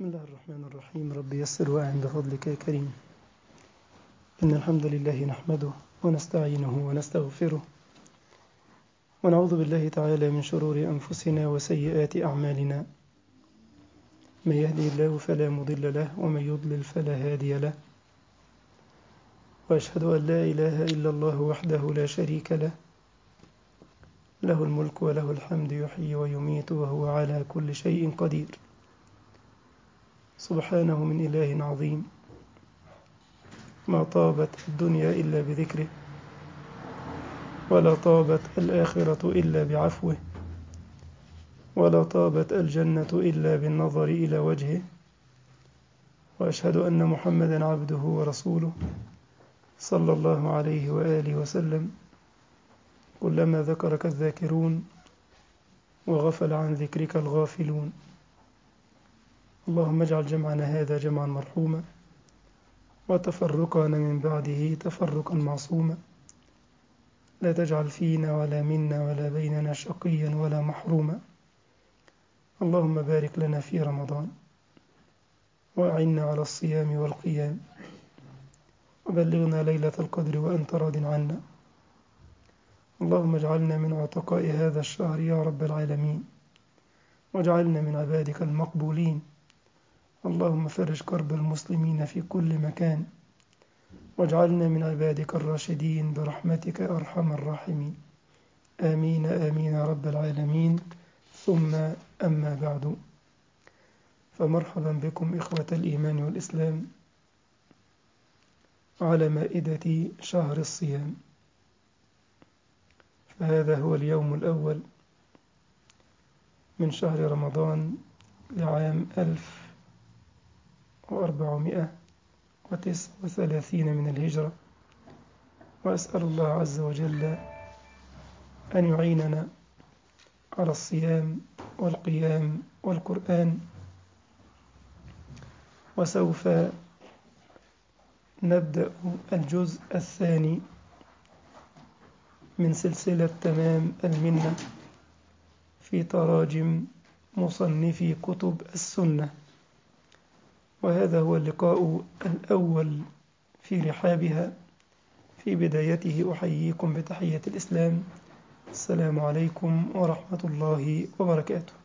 بسم الله الرحمن الرحيم رب يسر وعند فضلك يا كريم إن الحمد لله نحمده ونستعينه ونستغفره ونعوذ بالله تعالى من شرور أنفسنا وسيئات أعمالنا من يهدي الله فلا مضل له ومن يضلل فلا هادي له وأشهد أن لا إله إلا الله وحده لا شريك له له الملك وله الحمد يحيي ويميت وهو على كل شيء قدير سبحانه من إله عظيم ما طابت الدنيا إلا بذكره ولا طابت الآخرة إلا بعفوه ولا طابت الجنة إلا بالنظر إلى وجهه وأشهد أن محمدا عبده ورسوله صلى الله عليه وآله وسلم كلما ذكرك الذاكرون وغفل عن ذكرك الغافلون اللهم اجعل جمعنا هذا جمعا مرحوما وتفرقنا من بعده تفرقا معصوما لا تجعل فينا ولا منا ولا بيننا شقيا ولا محروما اللهم بارك لنا في رمضان وأعنا على الصيام والقيام وبلغنا ليلة القدر وأنت راض عنا اللهم اجعلنا من عتقاء هذا الشهر يا رب العالمين واجعلنا من عبادك المقبولين اللهم فرج كرب المسلمين في كل مكان واجعلنا من عبادك الراشدين برحمتك أرحم الراحمين آمين آمين يا رب العالمين ثم أما بعد فمرحبا بكم إخوة الإيمان والإسلام على مائدة شهر الصيام فهذا هو اليوم الأول من شهر رمضان لعام ألف وأربعمائة وتسع وثلاثين من الهجرة وأسأل الله عز وجل أن يعيننا على الصيام والقيام والقرآن وسوف نبدأ الجزء الثاني من سلسلة تمام المنة في تراجم مصنفي كتب السنة وهذا هو اللقاء الأول في رحابها في بدايته أحييكم بتحية الإسلام السلام عليكم ورحمة الله وبركاته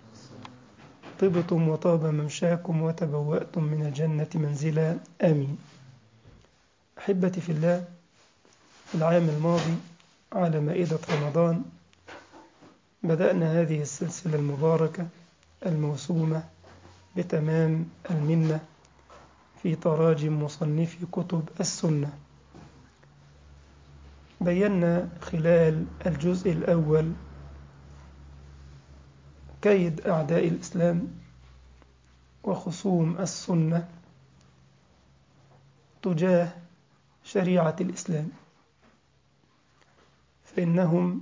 طبتم وطاب ممشاكم وتبوأتم من الجنة منزلا آمين أحبتي في الله العام الماضي على مائدة رمضان بدأنا هذه السلسلة المباركة الموسومة بتمام المنة في تراجم مصنفي كتب السنة بينا خلال الجزء الأول كيد أعداء الإسلام وخصوم السنة تجاه شريعة الإسلام فإنهم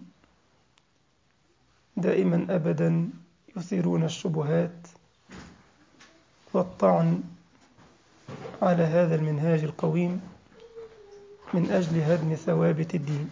دائما أبدا يثيرون الشبهات والطعن على هذا المنهاج القويم من أجل هدم ثوابت الدين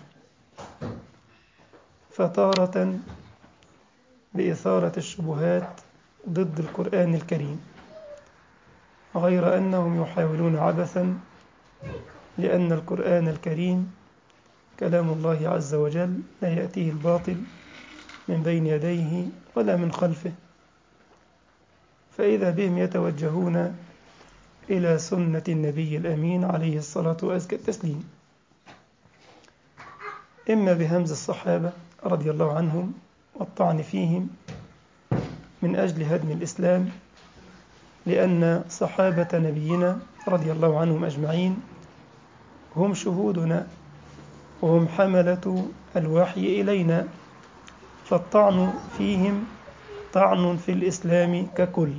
فتارة بإثارة الشبهات ضد القرآن الكريم غير أنهم يحاولون عبثا لأن القرآن الكريم كلام الله عز وجل لا يأتيه الباطل من بين يديه ولا من خلفه فإذا بهم يتوجهون إلى سنة النبي الأمين عليه الصلاة وأزكى التسليم إما بهمز الصحابة رضي الله عنهم والطعن فيهم من أجل هدم الإسلام لأن صحابة نبينا رضي الله عنهم أجمعين هم شهودنا وهم حملة الوحي إلينا فالطعن فيهم طعن في الإسلام ككل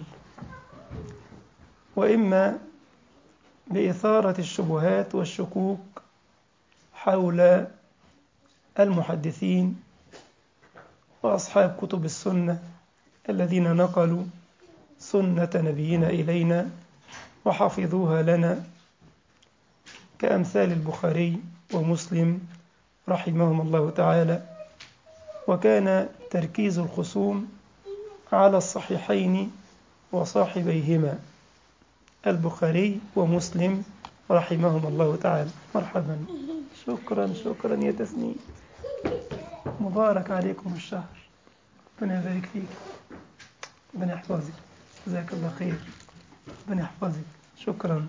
وإما بإثارة الشبهات والشكوك حول المحدثين وأصحاب كتب السنة الذين نقلوا سنة نبينا إلينا وحفظوها لنا كأمثال البخاري ومسلم رحمهم الله تعالى وكان تركيز الخصوم على الصحيحين وصاحبيهما البخاري ومسلم رحمهم الله تعالى مرحبا شكرا شكرا يا تسنيم مبارك عليكم الشهر ربنا يبارك فيك ربنا يحفظك جزاك الله خير ربنا يحفظك شكرا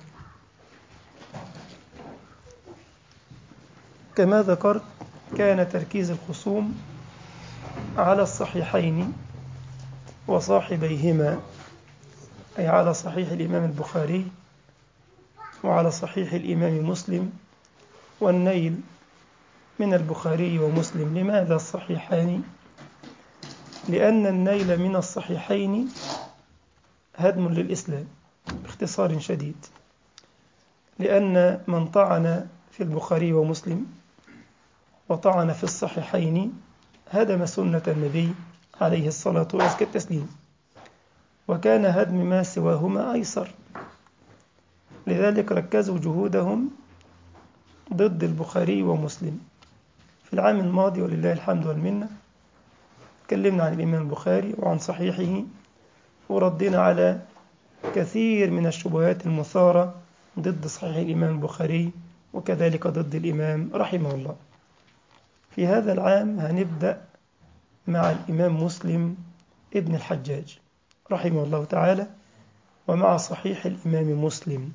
كما ذكرت كان تركيز الخصوم على الصحيحين وصاحبيهما أي على صحيح الإمام البخاري وعلى صحيح الإمام مسلم والنيل من البخاري ومسلم لماذا الصحيحان؟ لأن النيل من الصحيحين هدم للإسلام باختصار شديد لأن من طعن في البخاري ومسلم وطعن في الصحيحين هدم سنة النبي عليه الصلاة وأزكى التسليم وكان هدم ما سواهما أيسر لذلك ركزوا جهودهم ضد البخاري ومسلم في العام الماضي ولله الحمد والمنة تكلمنا عن الإمام البخاري وعن صحيحه وردنا على كثير من الشبهات المثارة ضد صحيح الإمام البخاري وكذلك ضد الإمام رحمه الله في هذا العام هنبدأ مع الإمام مسلم ابن الحجاج رحمه الله تعالى ومع صحيح الإمام مسلم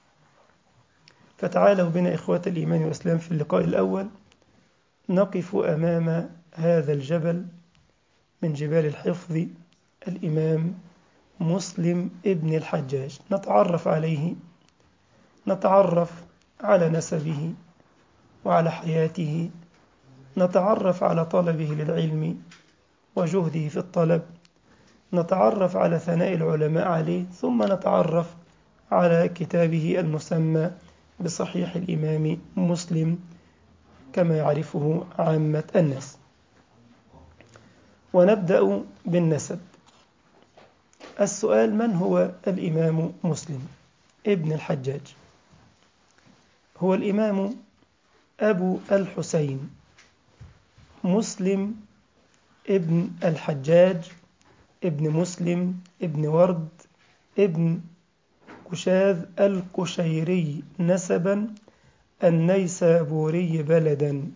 فتعالوا بنا إخوة الإيمان والإسلام في اللقاء الأول نقف أمام هذا الجبل من جبال الحفظ الإمام مسلم ابن الحجاج نتعرف عليه نتعرف على نسبه وعلى حياته نتعرف على طلبه للعلم وجهده في الطلب نتعرف على ثناء العلماء عليه ثم نتعرف على كتابه المسمى بصحيح الإمام مسلم كما يعرفه عامة الناس ونبدأ بالنسب السؤال من هو الإمام مسلم ابن الحجاج هو الإمام أبو الحسين مسلم ابن الحجاج ابن مسلم ابن ورد ابن كشاذ الكشيري نسبا النيسابوري بلدا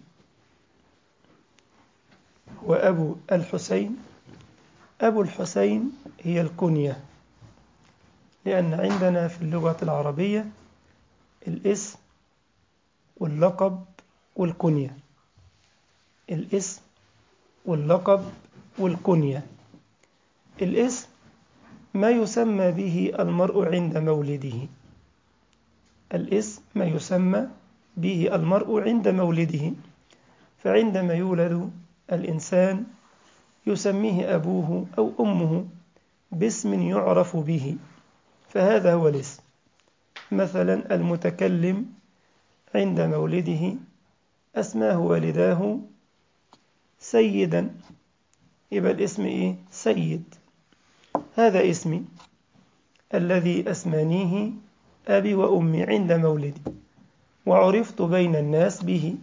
وأبو الحسين أبو الحسين هي الكنية لأن عندنا في اللغة العربية الاسم واللقب والكنية الاسم واللقب والكنية الاسم ما يسمى به المرء عند مولده الاسم ما يسمى به المرء عند مولده فعندما يولد الإنسان يسميه أبوه أو أمه باسم يعرف به فهذا هو الاسم مثلا المتكلم عند مولده أسماه والداه سيدا يبقى الاسم إيه؟ سيد هذا اسمي الذي أسمانيه أبي وأمي عند مولدي وعرفت بين الناس به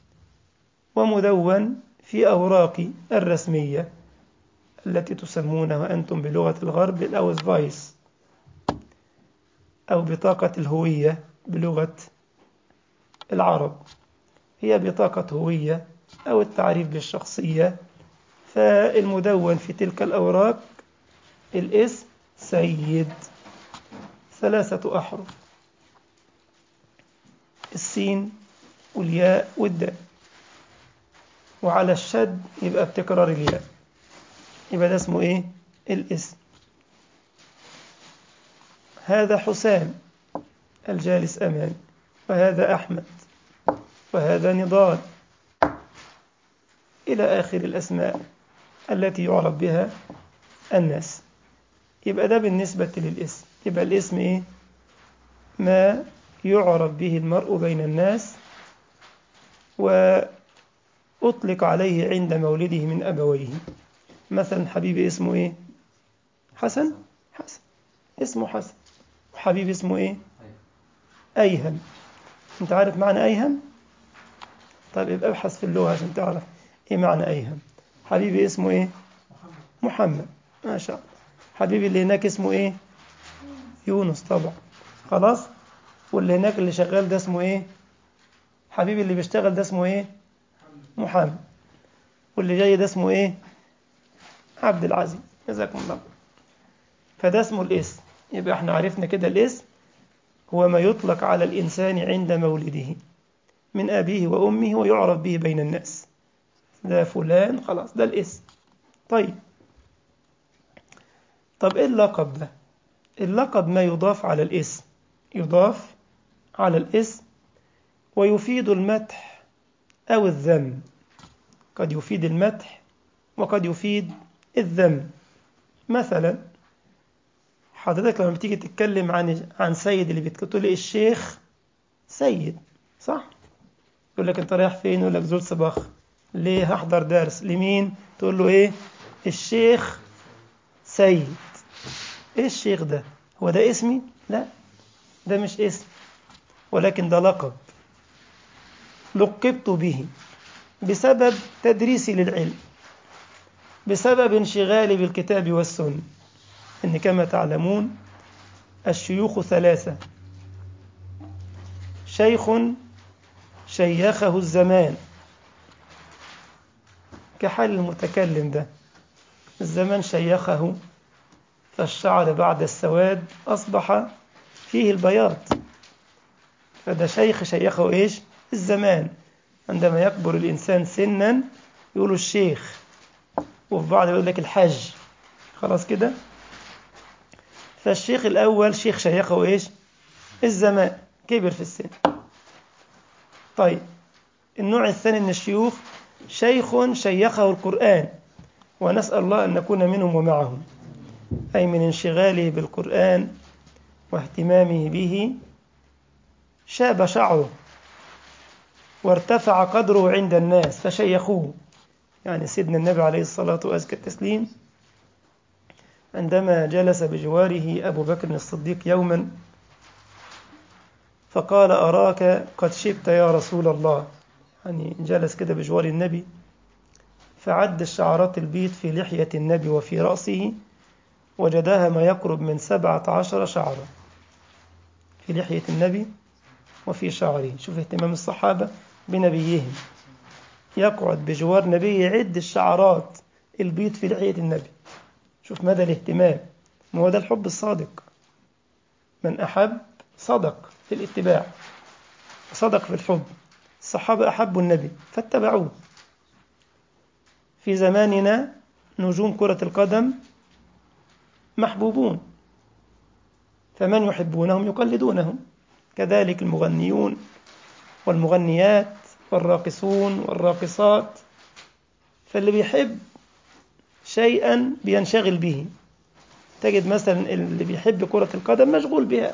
ومدون في أوراقي الرسمية التي تسمونها أنتم بلغة الغرب الأوزفايس أو بطاقة الهوية بلغة العرب هي بطاقة هوية أو التعريف بالشخصية فالمدون في تلك الأوراق الاسم سيد ثلاثة أحرف السين والياء والدال وعلى الشد يبقى بتكرار الياء يبقى ده اسمه ايه الاسم هذا حسام الجالس أمامي وهذا أحمد وهذا نضال إلى آخر الأسماء التي يعرف بها الناس يبقى ده بالنسبة للاسم يبقى الاسم إيه؟ ما يعرف به المرء بين الناس وأطلق عليه عند مولده من أبويه مثلا حبيبي اسمه إيه؟ حسن حسن اسمه حسن وحبيبي اسمه إيه؟ أيهم أنت عارف معنى أيهم؟ طيب يبقى ابحث في اللغة عشان تعرف إيه معنى أيهم حبيبي اسمه إيه؟ محمد ما شاء الله حبيبي اللي هناك اسمه ايه يونس طبعا خلاص واللي هناك اللي شغال ده اسمه ايه حبيبي اللي بيشتغل ده اسمه ايه محمد واللي جاي ده اسمه ايه عبد العزيز جزاكم الله فده اسمه الاسم يبقى احنا عرفنا كده الاسم هو ما يطلق على الإنسان عند مولده من أبيه وأمه ويعرف به بين الناس ده فلان خلاص ده الاسم طيب طب ايه اللقب ده اللقب ما يضاف على الاسم يضاف على الاسم ويفيد المدح أو الذم قد يفيد المدح وقد يفيد الذم مثلا حضرتك لما بتيجي تتكلم عن عن سيد اللي بتقول لي الشيخ سيد صح يقول لك انت رايح فين يقول لك زول صباح ليه هحضر درس لمين تقول له ايه الشيخ سيد ايه الشيخ ده هو ده اسمي لا ده مش اسم ولكن ده لقب لقبت به بسبب تدريسي للعلم بسبب انشغالي بالكتاب والسنة إن كما تعلمون الشيوخ ثلاثة شيخ شيخه الزمان كحال المتكلم ده الزمان شيخه فالشعر بعد السواد أصبح فيه البياض فده شيخ شيخه إيش الزمان عندما يكبر الإنسان سنا يقولوا الشيخ وفي بعض يقول لك الحج خلاص كده فالشيخ الأول شيخ شيخه إيش الزمان كبر في السن طيب النوع الثاني من الشيوخ شيخ شيخه القرآن ونسأل الله أن نكون منهم ومعهم أي من انشغاله بالقرآن واهتمامه به شاب شعره وارتفع قدره عند الناس فشيخوه يعني سيدنا النبي عليه الصلاة وأزكى التسليم عندما جلس بجواره أبو بكر الصديق يوما فقال أراك قد شبت يا رسول الله يعني جلس كده بجوار النبي فعد الشعرات البيض في لحية النبي وفي رأسه وجدها ما يقرب من سبعة عشر شعرة في لحية النبي وفي شعره شوف اهتمام الصحابة بنبيهم يقعد بجوار نبيه يعد الشعرات البيض في لحية النبي شوف مدى الاهتمام ما هو ده الحب الصادق من أحب صدق في الاتباع صدق في الحب الصحابة أحبوا النبي فاتبعوه في زماننا نجوم كرة القدم محبوبون فمن يحبونهم يقلدونهم كذلك المغنيون والمغنيات والراقصون والراقصات فاللي بيحب شيئا بينشغل به تجد مثلا اللي بيحب كرة القدم مشغول بها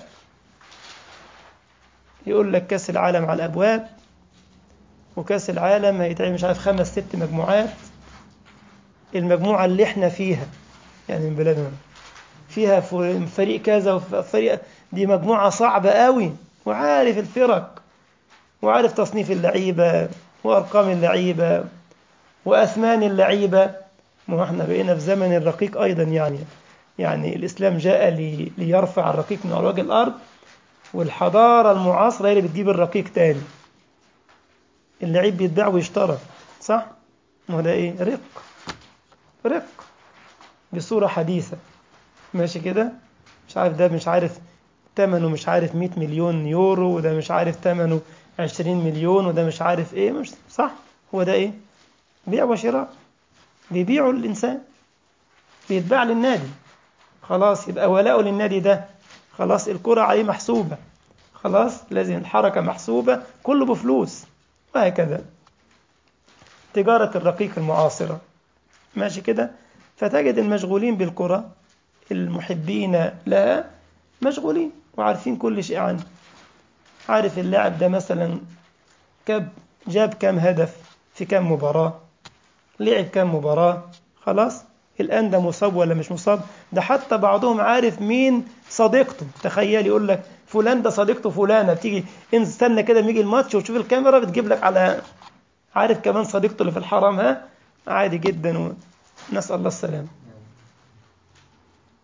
يقول لك كأس العالم على الأبواب وكأس العالم هيتعمل مش عارف خمس ست مجموعات المجموعة اللي احنا فيها يعني من بلادنا فيها فريق كذا وفريق دي مجموعة صعبة قوي وعارف الفرق وعارف تصنيف اللعيبة وأرقام اللعيبة وأثمان اللعيبة ما احنا بقينا في زمن الرقيق أيضا يعني يعني الإسلام جاء لي ليرفع الرقيق من على وجه الأرض والحضارة المعاصرة هي اللي بتجيب الرقيق تاني اللعيب بيتباع ويشترى صح؟ ما ده ايه؟ رق رق بصورة حديثة ماشي كده؟ مش عارف ده مش عارف ثمنه مش عارف 100 مليون يورو وده مش عارف ثمنه 20 مليون وده مش عارف ايه مش صح؟ هو ده ايه؟ بيع وشراء بيبيعوا الإنسان بيتباع للنادي خلاص يبقى ولاؤه للنادي ده خلاص الكرة عليه محسوبة خلاص لازم الحركة محسوبة كله بفلوس وهكذا تجارة الرقيق المعاصرة ماشي كده فتجد المشغولين بالكرة المحبين لها مشغولين وعارفين كل شيء عنه عارف اللاعب ده مثلا كب جاب كام هدف في كام مباراة لعب كام مباراة خلاص الآن ده مصاب ولا مش مصاب ده حتى بعضهم عارف مين صديقته تخيل يقول لك فلان ده صديقته فلانة بتيجي استنى كده يجي الماتش وتشوف الكاميرا بتجيب لك على عارف كمان صديقته اللي في الحرام ها عادي جدا ونسأل الله السلامة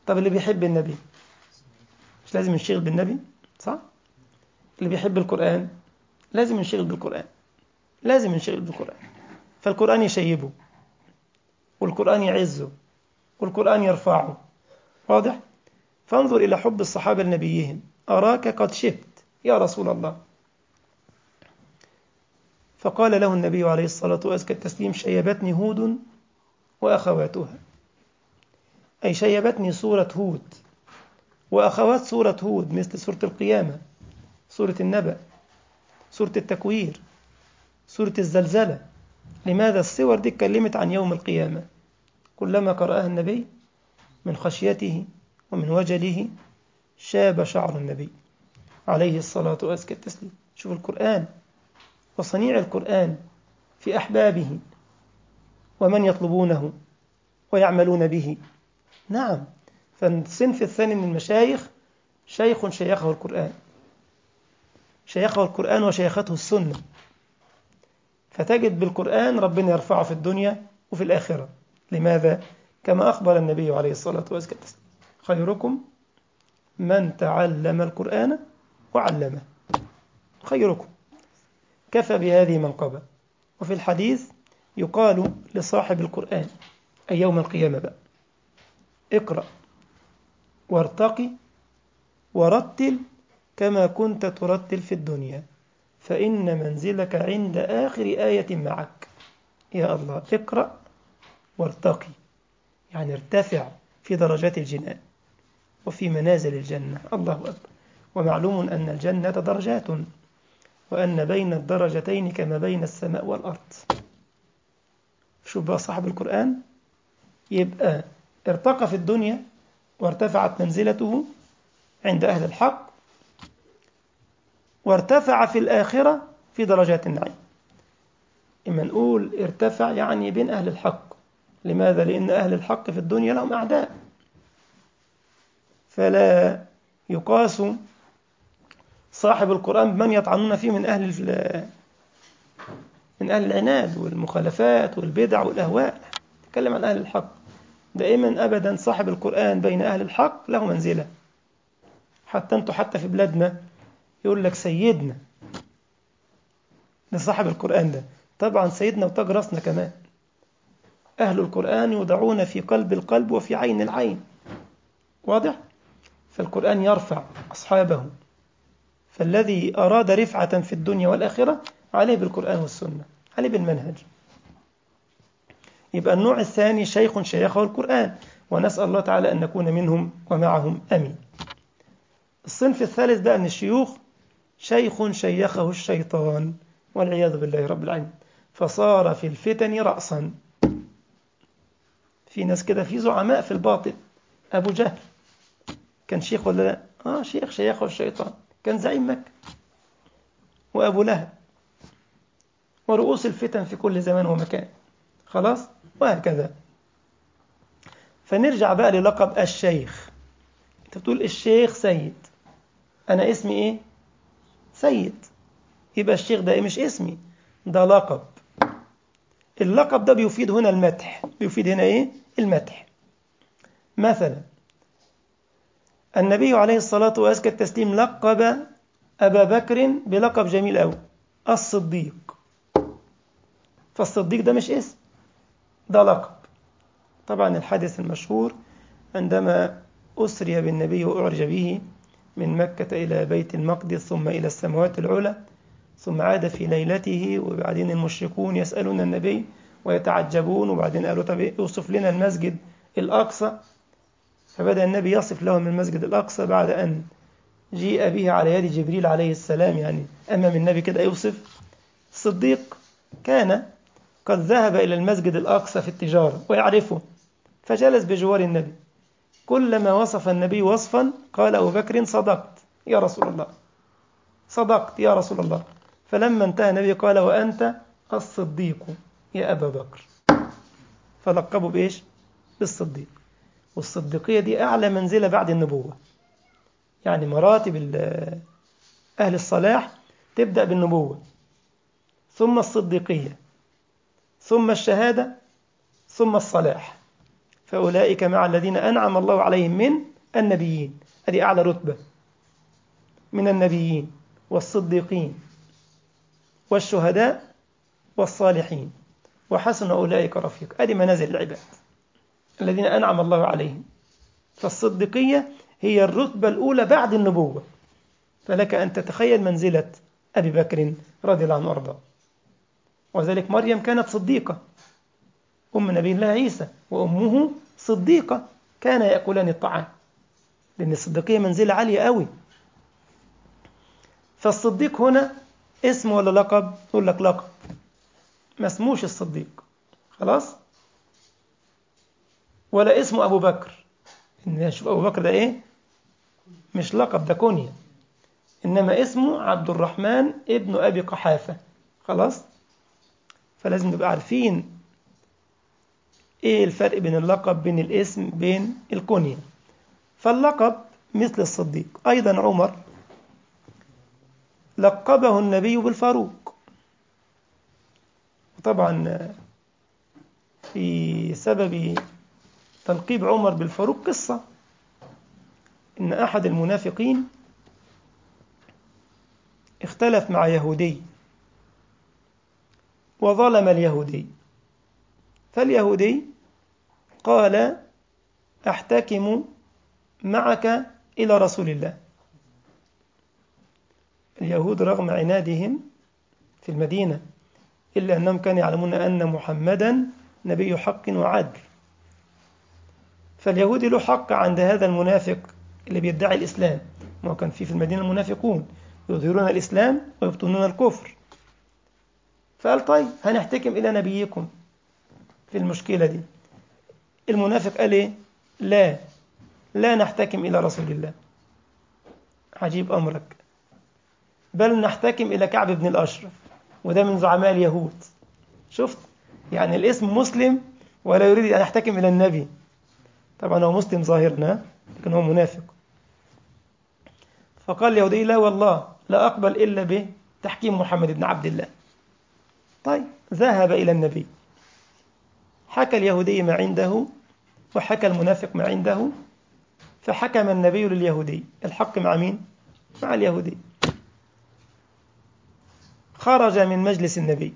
طب اللي بيحب النبي مش لازم ينشغل بالنبي صح اللي بيحب القرآن لازم ينشغل بالقرآن لازم ينشغل بالقرآن فالقرآن يشيبه والقرآن يعزه والقرآن يرفعه واضح فانظر إلى حب الصحابة لنبيهم أراك قد شبت يا رسول الله فقال له النبي عليه الصلاة وأزكى التسليم شيبتني هود وأخواتها أي شيبتني سورة هود وأخوات سورة هود مثل سورة القيامة سورة النبأ سورة التكوير سورة الزلزلة لماذا الصور دي اتكلمت عن يوم القيامة كلما قرأها النبي من خشيته ومن وجله شاب شعر النبي عليه الصلاة وأزكى التسليم شوف القرآن وصنيع القرآن في أحبابه ومن يطلبونه ويعملون به نعم فالصنف الثاني من المشايخ شيخ شيخه القرآن شيخه القرآن وشيخته السنة فتجد بالقرآن ربنا يرفعه في الدنيا وفي الآخرة لماذا؟ كما أخبر النبي عليه الصلاة والسلام خيركم من تعلم القرآن وعلمه خيركم كفى بهذه منقبة وفي الحديث يقال لصاحب القرآن أي يوم القيامة بقى اقرأ وارتقي ورتل كما كنت ترتل في الدنيا فإن منزلك عند آخر آية معك يا الله اقرأ وارتقي يعني ارتفع في درجات الجنان وفي منازل الجنة الله أكبر ومعلوم أن الجنة درجات وأن بين الدرجتين كما بين السماء والأرض شوف بقى صاحب القرآن يبقى ارتقى في الدنيا وارتفعت منزلته عند أهل الحق وارتفع في الآخرة في درجات النعيم إما نقول ارتفع يعني بين أهل الحق لماذا؟ لأن أهل الحق في الدنيا لهم أعداء فلا يقاس صاحب القرآن بمن يطعنون فيه من أهل من أهل العناد والمخالفات والبدع والأهواء تكلم عن أهل الحق دائما أبدا صاحب القرآن بين أهل الحق له منزلة حتى أنتم حتى في بلادنا يقول لك سيدنا لصاحب القرآن ده طبعا سيدنا وتاج راسنا كمان أهل القرآن يوضعون في قلب القلب وفي عين العين واضح؟ فالقرآن يرفع أصحابه فالذي أراد رفعة في الدنيا والآخرة عليه بالقرآن والسنة عليه بالمنهج يبقى النوع الثاني شيخ شيخه القرآن ونسأل الله تعالى أن نكون منهم ومعهم أمين الصنف الثالث بقى من الشيوخ شيخ شيخه الشيطان والعياذ بالله رب العالمين فصار في الفتن رأسا في ناس كده في زعماء في الباطل أبو جهل كان شيخ ولا لا؟ آه شيخ شيخه الشيطان كان زعيم مكة وأبو لهب ورؤوس الفتن في كل زمان ومكان خلاص وهكذا فنرجع بقى للقب الشيخ انت بتقول الشيخ سيد انا اسمي ايه سيد يبقى الشيخ ده إيه؟ مش اسمي ده لقب اللقب ده بيفيد هنا المدح بيفيد هنا ايه المدح مثلا النبي عليه الصلاة وأزكى التسليم لقب أبا بكر بلقب جميل أوي الصديق فالصديق ده مش اسم ده لقب طبعا الحادث المشهور عندما أسري بالنبي وأعرج به من مكة إلى بيت المقدس ثم إلى السماوات العلى ثم عاد في ليلته وبعدين المشركون يسألون النبي ويتعجبون وبعدين قالوا طب يوصف لنا المسجد الأقصى فبدأ النبي يصف لهم المسجد الأقصى بعد أن جيء به على يد جبريل عليه السلام يعني أمام النبي كده يوصف الصديق كان قد ذهب إلى المسجد الأقصى في التجارة ويعرفه فجلس بجوار النبي كلما وصف النبي وصفا قال أبو بكر صدقت يا رسول الله صدقت يا رسول الله فلما انتهى النبي قال وأنت الصديق يا أبا بكر فلقبوا بإيش بالصديق والصديقية دي أعلى منزلة بعد النبوة يعني مراتب أهل الصلاح تبدأ بالنبوة ثم الصديقية ثم الشهادة ثم الصلاح فأولئك مع الذين أنعم الله عليهم من النبيين هذه أعلى رتبة من النبيين والصديقين والشهداء والصالحين وحسن أولئك رفيق هذه منازل العباد الذين أنعم الله عليهم فالصديقية هي الرتبة الأولى بعد النبوة فلك أن تتخيل منزلة أبي بكر رضي الله عنه وأرضاه وذلك مريم كانت صديقة أم نبي الله عيسى وأمه صديقة كان يأكلان الطعام لأن الصديقية منزلة عالية قوي فالصديق هنا اسم ولا لقب يقول لك لقب ما اسموش الصديق خلاص ولا اسمه أبو بكر إن شوف أبو بكر ده إيه مش لقب ده كنية إنما اسمه عبد الرحمن ابن أبي قحافة خلاص فلازم نبقى عارفين إيه الفرق بين اللقب بين الاسم بين الكنية فاللقب مثل الصديق أيضا عمر لقبه النبي بالفاروق طبعا في سبب تلقيب عمر بالفاروق قصة إن أحد المنافقين اختلف مع يهودي وظلم اليهودي فاليهودي قال أحتكم معك إلى رسول الله اليهود رغم عنادهم في المدينة إلا أنهم كانوا يعلمون أن محمدا نبي حق وعدل فاليهودي له حق عند هذا المنافق اللي بيدعي الإسلام ما كان في في المدينة المنافقون يظهرون الإسلام ويبطنون الكفر فقال طيب هنحتكم إلى نبيكم في المشكلة دي المنافق قال إيه لا لا نحتكم إلى رسول الله عجيب أمرك بل نحتكم إلى كعب بن الأشرف وده من زعماء اليهود شفت يعني الاسم مسلم ولا يريد أن يحتكم إلى النبي طبعا هو مسلم ظاهرا لكن هو منافق فقال اليهودي لا والله لا أقبل إلا بتحكيم محمد بن عبد الله طيب ذهب إلى النبي حكى اليهودي ما عنده وحكى المنافق ما عنده فحكم النبي لليهودي الحق مع مين؟ مع اليهودي خرج من مجلس النبي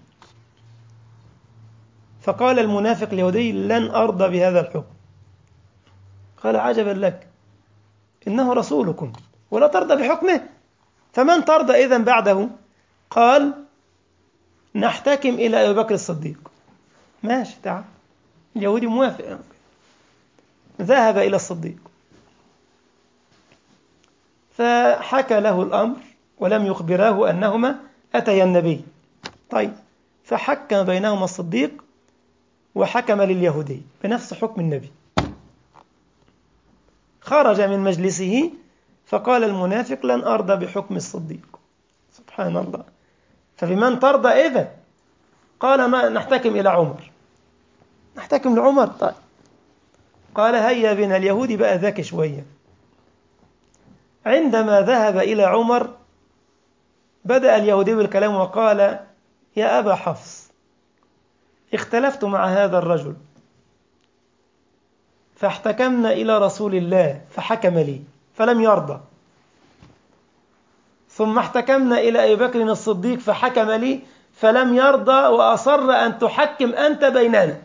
فقال المنافق اليهودي لن أرضى بهذا الحكم قال عجبا لك إنه رسولكم ولا ترضى بحكمه فمن ترضى إذن بعده قال نحتكم إلى أبي بكر الصديق ماشي تعال اليهودي موافق ذهب إلى الصديق فحكى له الأمر ولم يخبراه أنهما أتيا النبي طيب فحكم بينهما الصديق وحكم لليهودي بنفس حكم النبي خرج من مجلسه فقال المنافق لن أرضى بحكم الصديق سبحان الله فبمن ترضى إذا قال ما نحتكم إلى عمر نحتكم لعمر طيب قال هيا بنا اليهودي بقى ذكي شوية عندما ذهب إلى عمر بدأ اليهودي بالكلام وقال يا أبا حفص اختلفت مع هذا الرجل فاحتكمنا إلى رسول الله فحكم لي فلم يرضى ثم احتكمنا إلى أبي بكر الصديق فحكم لي فلم يرضى وأصر أن تحكم أنت بيننا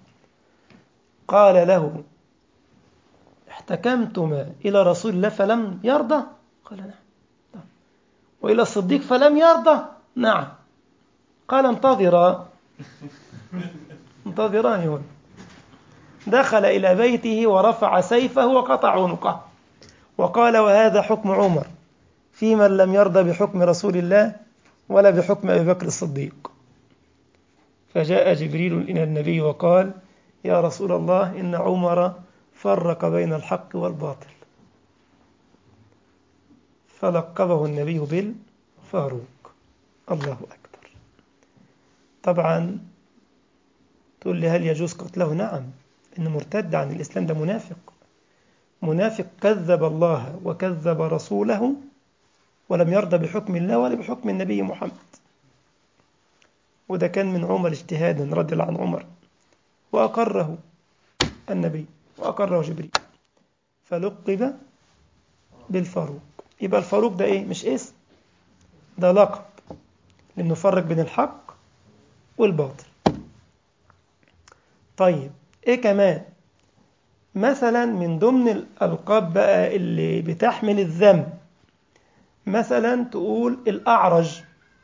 قال له احتكمتما إلى رسول الله فلم يرضى قال نعم وإلى الصديق فلم يرضى نعم قال انتظرا انتظران هنا دخل إلى بيته ورفع سيفه وقطع عنقه وقال وهذا حكم عمر في من لم يرضى بحكم رسول الله ولا بحكم أبي بكر الصديق فجاء جبريل إلى النبي وقال يا رسول الله إن عمر فرق بين الحق والباطل فلقبه النبي بالفاروق الله أكبر طبعا تقول لي هل يجوز قتله نعم إنه مرتد عن الإسلام ده منافق منافق كذب الله وكذب رسوله ولم يرضى بحكم الله ولا بحكم النبي محمد وده كان من عمر اجتهادا رضي الله عن عمر وأقره النبي وأقره جبريل فلقب بالفاروق يبقى الفاروق ده إيه مش اسم ده لقب لأنه يفرق بين الحق والباطل طيب إيه كمان مثلا من ضمن الألقاب بقى اللي بتحمل الذم مثلا تقول الأعرج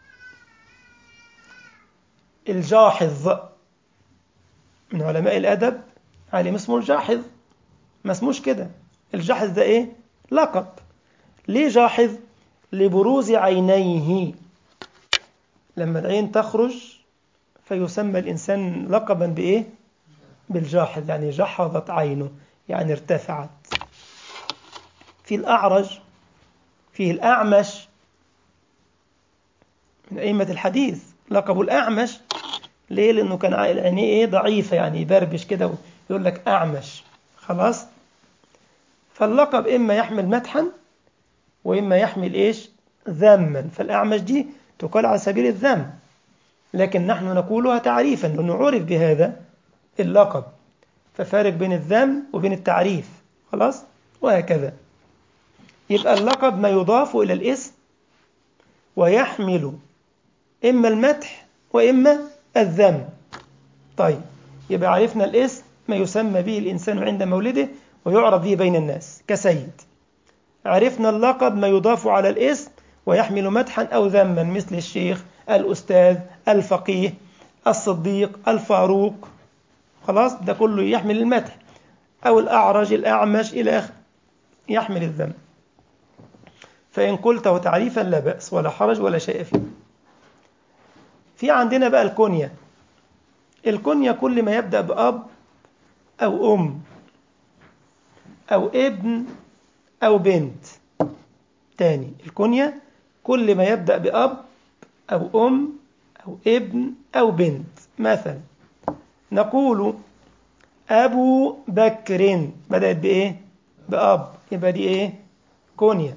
الجاحظ من علماء الأدب عالم اسمه الجاحظ ما اسموش كده الجاحظ ده إيه؟ لقب ليه جاحظ؟ لبروز عينيه لما العين تخرج فيسمى الإنسان لقبا بإيه؟ بالجاحظ يعني جحظت عينه يعني ارتفعت في الأعرج فيه الأعمش من أئمة الحديث لقب الأعمش ليه؟ لأنه كان عينيه إيه ضعيفة يعني يبربش كده ويقول لك أعمش خلاص؟ فاللقب إما يحمل مدحا وإما يحمل إيش؟ ذما فالأعمش دي تقال على سبيل الذم لكن نحن نقولها تعريفا لأنه عرف بهذا اللقب ففارق بين الذم وبين التعريف خلاص؟ وهكذا يبقى اللقب ما يضاف إلى الاسم ويحمل إما المدح وإما الذم طيب يبقى عرفنا الاسم ما يسمى به الإنسان عند مولده ويعرف به بين الناس كسيد عرفنا اللقب ما يضاف على الاسم ويحمل مدحا أو ذما مثل الشيخ الأستاذ الفقيه الصديق الفاروق خلاص ده كله يحمل المدح أو الأعرج الأعمش إلى آخره يحمل الذم فإن قلته تعريفا لا بأس ولا حرج ولا شيء فيه في عندنا بقى الكنية الكنية كل ما يبدأ بأب أو أم أو ابن أو بنت تاني الكنية كل ما يبدأ بأب أو أم أو ابن أو بنت مثلا نقول أبو بكر بدأت بإيه؟ بأب يبقى دي إيه؟ كونيا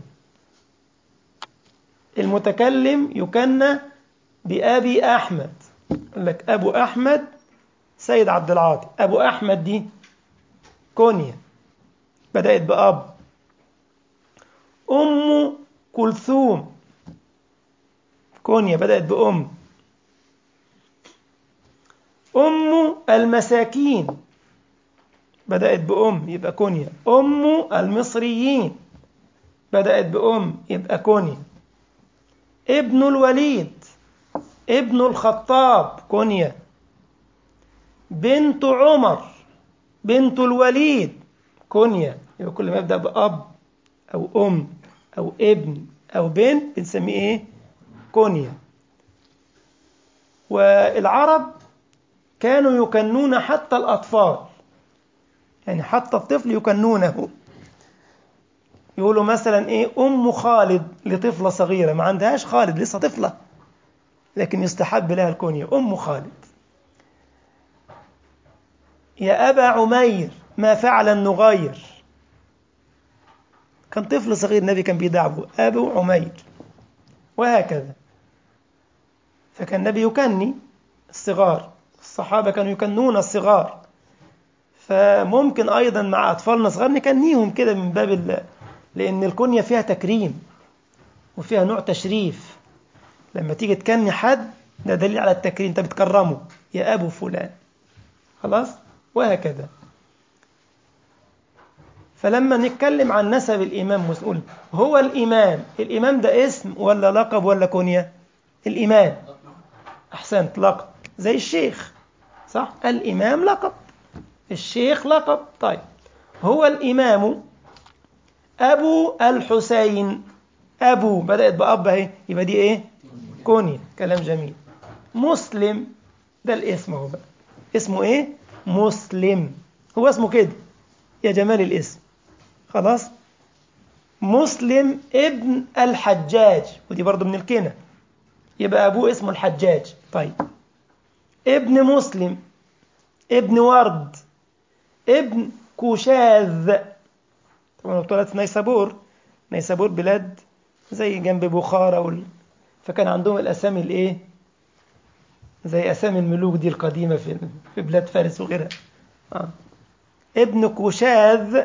المتكلم يكنى بأبي أحمد يقول لك أبو أحمد سيد عبد العاطي أبو أحمد دي كونيا بدأت بأب أم كلثوم كونيا بدأت بأم أم المساكين بدأت بأم يبقى كونيا أم المصريين بدأت بأم يبقى كونيا ابن الوليد ابن الخطاب كونيا بنت عمر بنت الوليد كونيا يبقى كل ما يبدأ بأب أو أم أو ابن أو بنت بنسميه إيه؟ كونيا والعرب كانوا يكنون حتى الأطفال يعني حتى الطفل يكنونه يقولوا مثلا ايه ام خالد لطفله صغيره ما عندهاش خالد لسه طفله لكن يستحب لها الكونية ام خالد يا ابا عمير ما فعل النغير كان طفل صغير النبي كان بيدعبه ابو عمير وهكذا فكان النبي يكني الصغار الصحابه كانوا يكنون الصغار فممكن ايضا مع اطفالنا صغار نكنيهم كده من باب ال... لان الكنيه فيها تكريم وفيها نوع تشريف لما تيجي تكني حد ده دليل على التكريم انت بتكرمه يا ابو فلان خلاص وهكذا فلما نتكلم عن نسب الامام مسؤول هو الامام الامام ده اسم ولا لقب ولا كنيه الامام احسنت لقب زي الشيخ صح الامام لقب الشيخ لقب طيب هو الإمام أبو الحسين أبو بدأت بأب أهي يبقى دي إيه؟ كوني كلام جميل مسلم ده الاسم هو بقى اسمه إيه؟ مسلم هو اسمه كده يا جمال الاسم خلاص مسلم ابن الحجاج ودي برضه من الكنى يبقى أبوه اسمه الحجاج طيب ابن مسلم ابن ورد ابن كوشاذ طبعا اتولد في نيسابور نيسابور بلاد زي جنب بخارى وال... فكان عندهم الاسامي الايه زي اسامي الملوك دي القديمه في في بلاد فارس وغيرها آه. ابن كشاذ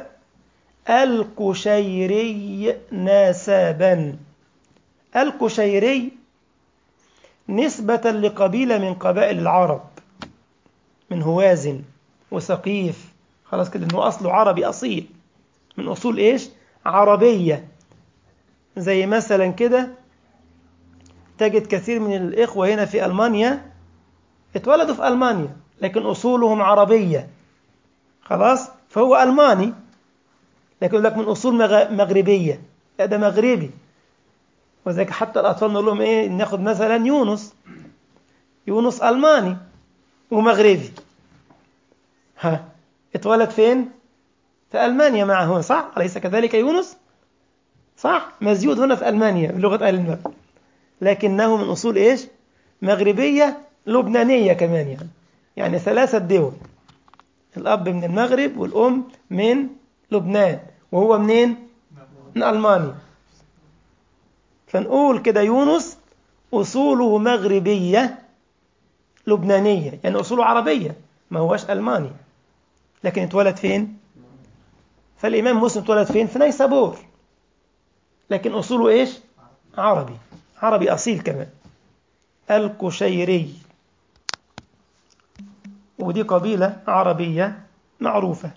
الكشيري نسبا الكشيري نسبة لقبيلة من قبائل العرب من هوازن وثقيف خلاص كده انه اصله عربي اصيل من اصول ايش عربية زي مثلا كده تجد كثير من الاخوة هنا في المانيا اتولدوا في المانيا لكن اصولهم عربية خلاص فهو الماني لكن يقول لك من اصول مغربية لا ده مغربي وذلك حتى الاطفال نقول لهم ايه ناخد مثلا يونس يونس الماني ومغربي ها اتولد فين في ألمانيا معه صح أليس كذلك يونس صح مزيود هنا في ألمانيا بلغة أهل المغرب لكنه من أصول إيش مغربية لبنانية كمان يعني يعني ثلاثة دول الأب من المغرب والأم من لبنان وهو منين من ألمانيا فنقول كده يونس أصوله مغربية لبنانية يعني أصوله عربية ما هوش ألماني لكن اتولد فين فالإمام مسلم اتولد فين في نيسابور لكن أصوله إيش عربي عربي أصيل كمان الكشيري ودي قبيلة عربية معروفة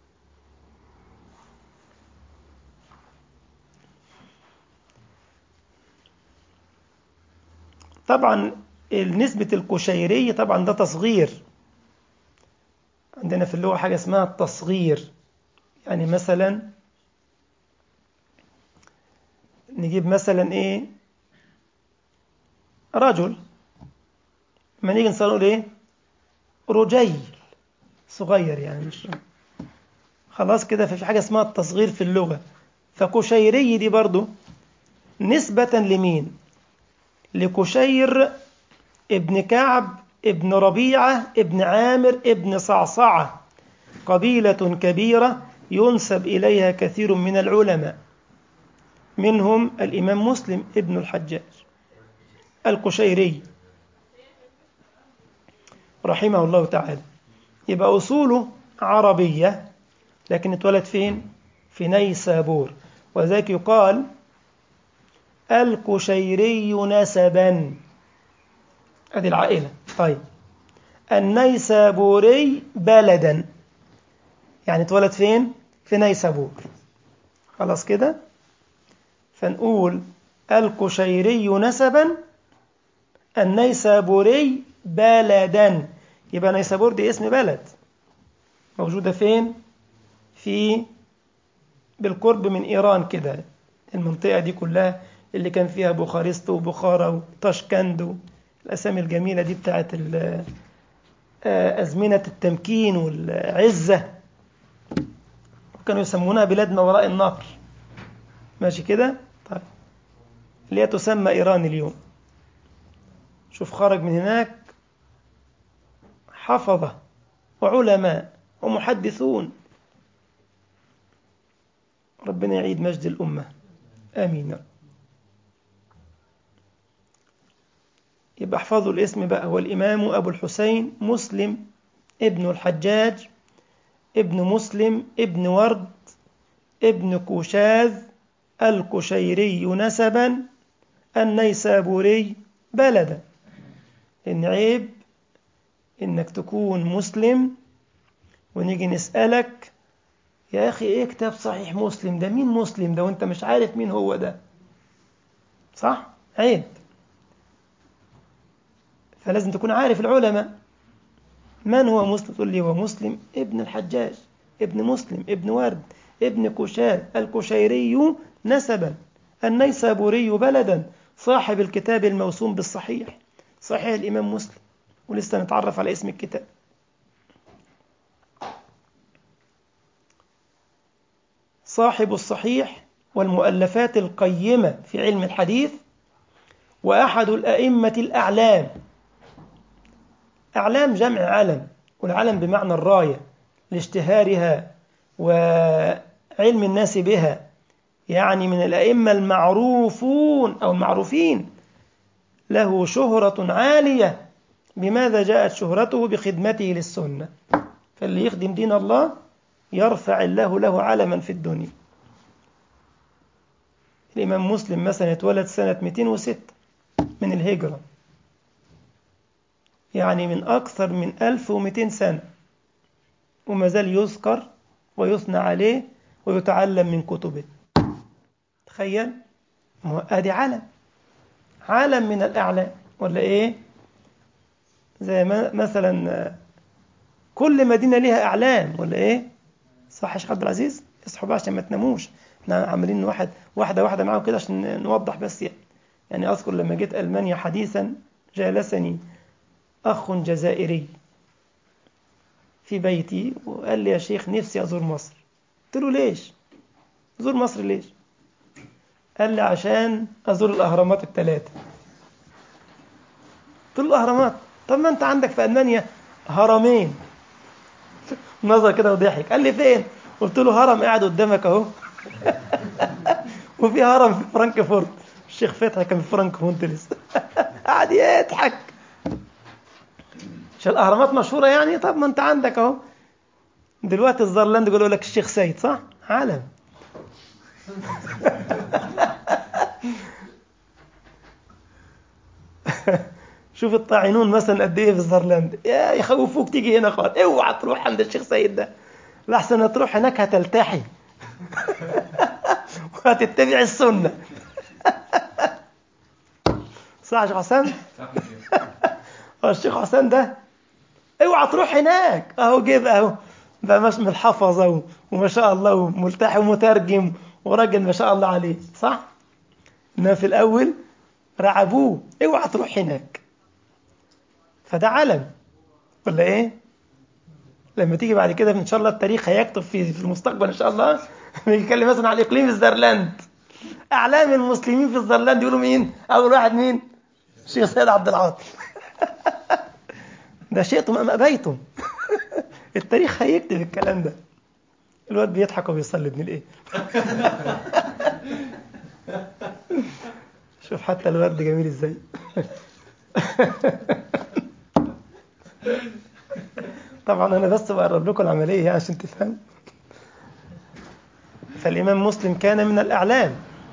طبعا نسبة الكشيري طبعا ده تصغير عندنا في اللغة حاجة اسمها التصغير يعني مثلا نجيب مثلا ايه رجل ما نيجي نقول ايه رجيل صغير يعني مش خلاص كده في حاجة اسمها التصغير في اللغة فكشيري دي برضو نسبة لمين لكشير ابن كعب ابن ربيعة ابن عامر ابن صعصعة قبيلة كبيرة ينسب إليها كثير من العلماء منهم الإمام مسلم ابن الحجاج القشيري رحمه الله تعالى يبقى أصوله عربية لكن اتولد فين؟ في نيسابور وذلك يقال الكشيري نسبا هذه العائلة طيب النيسابوري بلدا يعني اتولد فين في نيسابور خلاص كده فنقول الكشيري نسبا النيسابوري بلدا يبقى نيسابور دي اسم بلد موجودة فين في بالقرب من إيران كده المنطقة دي كلها اللي كان فيها بوخارست وبخارى وطشكند الأسامي الجميلة دي بتاعت أزمنة التمكين والعزة كانوا يسمونها بلاد ما وراء النهر ماشي كده طيب اللي هي تسمى إيران اليوم شوف خرج من هناك حفظة وعلماء ومحدثون ربنا يعيد مجد الأمة آمين يبقى احفظوا الاسم بقى هو الإمام أبو الحسين مسلم ابن الحجاج ابن مسلم ابن ورد ابن كوشاذ الكشيري نسبا النيسابوري بلدا إن عيب إنك تكون مسلم ونيجي نسألك يا أخي إيه كتاب صحيح مسلم ده مين مسلم ده وأنت مش عارف مين هو ده صح؟ عيب فلازم تكون عارف العلماء من هو مسلم تقول لي هو مسلم ابن الحجاج ابن مسلم ابن ورد ابن كشاد الكشيري نسبا النيسابوري بلدا صاحب الكتاب الموسوم بالصحيح صحيح الإمام مسلم ولسه نتعرف على اسم الكتاب صاحب الصحيح والمؤلفات القيمة في علم الحديث وأحد الأئمة الأعلام أعلام جمع علم والعلم بمعنى الراية لاشتهارها وعلم الناس بها يعني من الأئمة المعروفون أو المعروفين له شهرة عالية بماذا جاءت شهرته بخدمته للسنة فاللي يخدم دين الله يرفع الله له علما في الدنيا الإمام مسلم مثلا اتولد سنة 206 من الهجرة يعني من أكثر من 1200 سنة وما زال يذكر ويثنى عليه ويتعلم من كتبه تخيل ادي علم علم من الاعلام ولا ايه زي ما مثلا كل مدينه ليها اعلام ولا ايه صح يا شيخ عبد العزيز اصحوا بقى عشان ما تناموش احنا عاملين واحد واحده واحده معاهم كده عشان نوضح بس يعني يعني اذكر لما جيت المانيا حديثا جالسني اخ جزائري في بيتي وقال لي يا شيخ نفسي ازور مصر قلت له ليش زور مصر ليش قال لي عشان ازور الاهرامات الثلاثه قلت له الاهرامات طب ما انت عندك في المانيا هرمين نظر كده وضحك قال لي فين قلت له هرم قاعد قدامك اهو وفي هرم في فرانكفورت الشيخ فتحي كان في فرانكفورت لسه قاعد يضحك عشان الاهرامات مشهوره يعني طب ما انت عندك اهو دلوقتي الزرلاند يقولوا لك الشيخ سيد صح عالم شوف الطاعنون مثلا قد ايه في الزرلاند يا يخوفوك تيجي هنا خالص اوعى تروح عند الشيخ سيد ده لحسن تروح هناك هتلتحي وهتتبع السنه صح يا شيخ حسام الشيخ حسام ده اوعى تروح هناك اهو جيب اهو بقى مش من الحفظه وما شاء الله وملتحي ومترجم وراجل ما شاء الله عليه صح؟ انما في الاول رعبوه اوعى تروح هناك فده علم ولا ايه؟ لما تيجي بعد كده ان شاء الله التاريخ هيكتب في في المستقبل ان شاء الله بيتكلم مثلا على اقليم الزرلاند اعلام المسلمين في الزرلاند يقولوا مين؟ اول واحد مين؟ الشيخ سيد عبد العاطي ده شئتم ام ابيتم التاريخ هيكتب الكلام ده الواد بيضحك وبيصلي ابن الايه شوف حتى الواد جميل ازاي طبعا انا بس بقرب لكم العمليه عشان تفهموا فالامام مسلم كان من الاعلام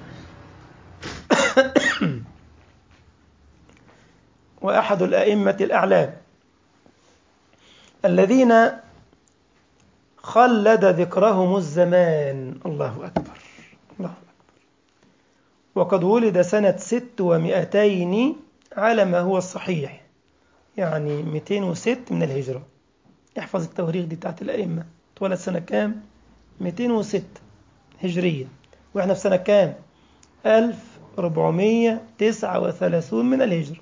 واحد الائمه الاعلام الذين خلد ذكرهم الزمان الله أكبر الله أكبر وقد ولد سنة ست ومئتين على ما هو الصحيح يعني 206 من الهجرة احفظ التواريخ دي بتاعت الأئمة اتولد سنة كام 206 هجرية واحنا في سنة كام 1439 من الهجرة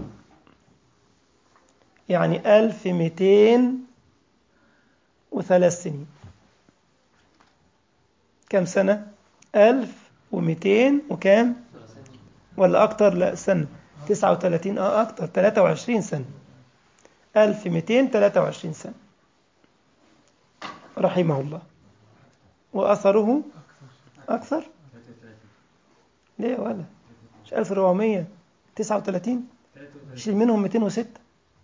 يعني 1200 وثلاث سنين كم سنة؟ ألف ومئتين وكام؟ ولا أكتر؟ لا سنة تسعة وثلاثين آه أكتر ثلاثة وعشرين سنة ألف مئتين ثلاثة وعشرين سنة رحمه الله وأثره أكثر ليه ولا مش ألف ربعمية تسعة وثلاثين شيل منهم مئتين وستة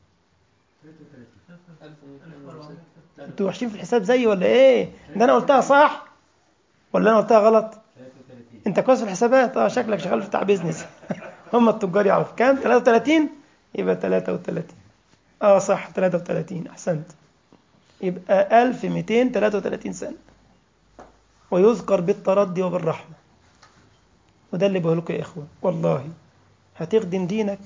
انتوا وحشين في الحساب زيي ولا ايه؟ ده انا قلتها صح ولا انا قلتها غلط؟ انت كويس في الحسابات اه شكلك شغال في بتاع بيزنس هم التجار يعرفوا كام؟ 33 يبقى 33 اه صح 33 احسنت يبقى 1233 سنة ويذكر بالتردي وبالرحمة وده اللي بقول لكم يا إخوة والله هتخدم دينك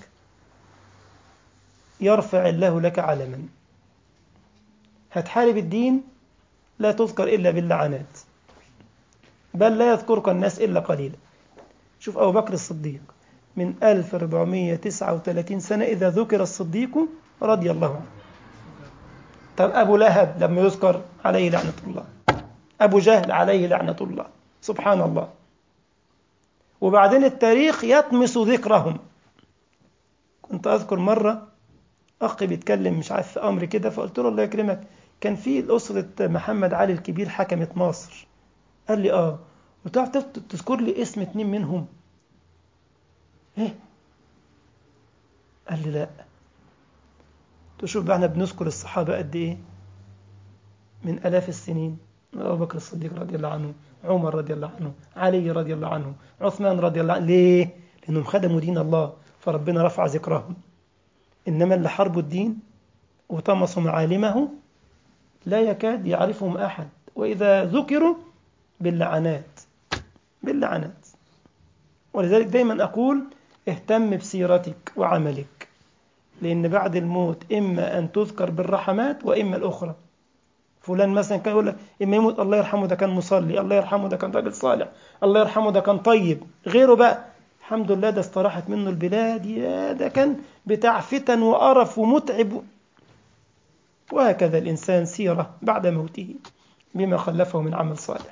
يرفع الله لك علما هتحارب الدين لا تذكر إلا باللعنات بل لا يذكرك الناس إلا قليلا شوف أبو بكر الصديق من 1439 سنة إذا ذكر الصديق رضي الله عنه طب أبو لهب لما يذكر عليه لعنة الله أبو جهل عليه لعنة الله سبحان الله وبعدين التاريخ يطمس ذكرهم كنت أذكر مرة أخي بيتكلم مش عارف في أمر كده فقلت له الله يكرمك كان في الأسرة محمد علي الكبير حكمت مصر قال لي آه وتعرف تذكر لي اسم اتنين منهم ايه قال لي لا تشوف بقى احنا بنذكر الصحابة قد ايه من آلاف السنين أبو بكر الصديق رضي الله عنه عمر رضي الله عنه علي رضي الله عنه عثمان رضي الله عنه ليه؟ لأنهم خدموا دين الله فربنا رفع ذكرهم إنما اللي حاربوا الدين وطمسوا معالمه لا يكاد يعرفهم أحد وإذا ذكروا باللعنات باللعنات ولذلك دايما أقول اهتم بسيرتك وعملك لأن بعد الموت إما أن تذكر بالرحمات وإما الأخرى فلان مثلا كان يقول لك إما يموت الله يرحمه ده كان مصلي الله يرحمه ده كان راجل صالح الله يرحمه ده كان طيب غيره بقى الحمد لله ده استراحت منه البلاد يا ده كان بتاع فتن وقرف ومتعب وهكذا الإنسان سيرة بعد موته بما خلفه من عمل صالح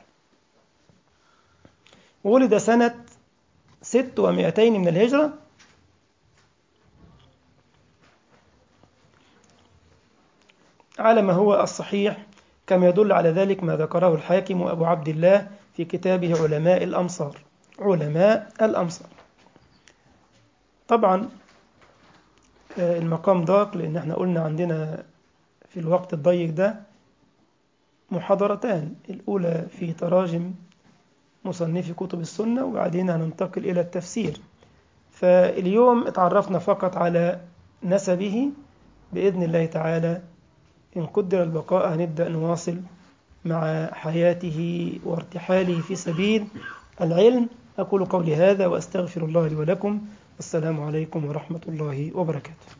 ولد سنة ست ومائتين من الهجرة على ما هو الصحيح كما يدل على ذلك ما ذكره الحاكم أبو عبد الله في كتابه علماء الأمصار علماء الأمصار طبعا المقام ضاق لأن احنا قلنا عندنا في الوقت الضيق ده محاضرتان الأولى في تراجم مصنفي كتب السنة وبعدين هننتقل إلى التفسير فاليوم اتعرفنا فقط على نسبه بإذن الله تعالى إن قدر البقاء هنبدأ نواصل مع حياته وارتحاله في سبيل العلم أقول قولي هذا وأستغفر الله لي ولكم والسلام عليكم ورحمة الله وبركاته